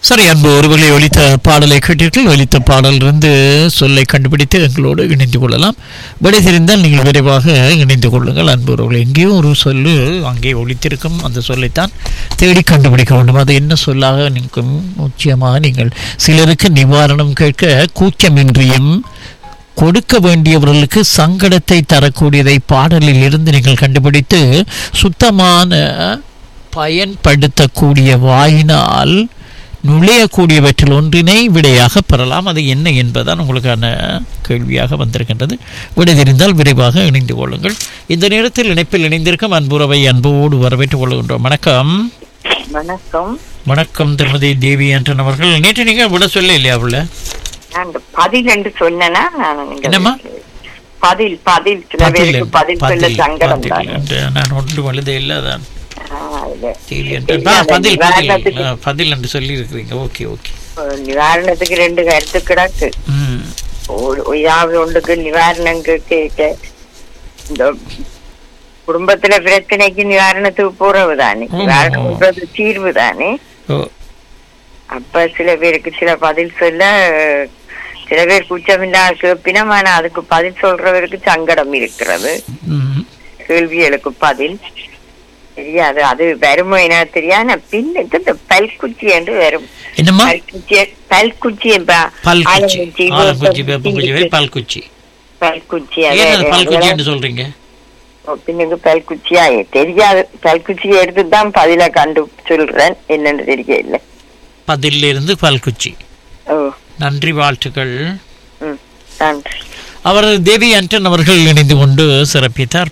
சரி அன்பு ஒருவர்களை ஒலித்த பாடலை கேட்டீர்கள் ஒலித்த பாடலிருந்து சொல்லை கண்டுபிடித்து எங்களோடு இணைந்து கொள்ளலாம் விடை தெரிந்தால் நீங்கள் விரைவாக இணைந்து கொள்ளுங்கள் அன்பு ஒருவர்கள் எங்கேயோ ஒரு சொல்லு அங்கே ஒலித்திருக்கும் அந்த சொல்லைத்தான் தேடி கண்டுபிடிக்க வேண்டும் அது என்ன சொல்லாக நீங்கள் நிச்சயமாக நீங்கள் சிலருக்கு நிவாரணம் கேட்க கூச்சமின்றியும் கொடுக்க வேண்டியவர்களுக்கு சங்கடத்தை தரக்கூடியதை பாடலில் இருந்து நீங்கள் கண்டுபிடித்து சுத்தமான பயன்படுத்தக்கூடிய வாயினால் நுழையக்கூடியவற்றில் ஒன்றினை விடையாக பெறலாம் அது என்ன என்பதுதான் உங்களுக்கான கேள்வியாக வந்திருக்கின்றது விடை தெரிந்தால் விரைவாக இணைந்து கொள்ளுங்கள் இந்த நேரத்தில் இணைப்பில் இணைந்திருக்கும் அன்புறவை அன்போடு வரவேற்றுக் கொள்கின்றோம் வணக்கம் வணக்கம் வணக்கம் திருமதி தேவி என்றன் அவர்கள் நேற்று நீங்கள் விட சொல்ல இல்லையா உள்ள நான் இந்த பதில் என்று சொன்னேன்னா நான் இங்க என்னம்மா? பதில் பதில் சில பேருக்கு பதில் சொல்ல சங்கடம் தான் என்று நான் ஒன்று வலுதே இல்லை அதான் ஆ, இது. தேவி என்று இல்ல, ஆ, அந்த பதில் பதில் நிவாரணத்துக்கு- ஆ, பதில் என்று சொல்லி இருக்கிறீங்க ஓகே ஓகே ஒரு நிவாரணத்துக்கு ரெண்டு கருத்து கிடக்கு ம் ஒரு- ஒய்யாவது ஒன்றுக்கு நிவாரணம் கேட்க இந்த குடும்பத்துல பிரச்சனைக்கு நிவாரணத்துக்கு போறவு தானே ஆமா. நிவாரணம்ன்றது தீர்வு தானே ஓ அப்ப சில பேருக்கு சில பதில் சொல்ல சில பேர் குச்சமில்லா கேப்பினம் ஆனா அதுக்கு பதில் சொல்றவருக்கு சங்கடம் இருக்கிறது ம் கேள்விகளுக்கு பதில் தெரியாது அது வருமோ என தெரியாது பின்னுக்கு இந்த பல்குச்சி என்று வரும் என்னம்மா பல்குச்சி பல்குச்சி பல்குச்சி ஆலங்குச்சி வேப்பங்குச்சி வே பல்குச்சி பல்குச்சி ஏன் அது பல்குச்சி என்று சொல்றீங்க பின்னுக்கு பல்குச்சியா தெரியாது பல்குச்சியை எடுத்து தான் பதில கண்டு சொல்றேன் என்னன்னு தெரியல பதிலில் இருந்து பல்குச்சி ஓ நன்றி வாழ்த்துக்கள் ம் நன்றி அவர் தேவி அண்டன் அவர்கள் இணைந்து கொண்டு சிறப்பித்தார்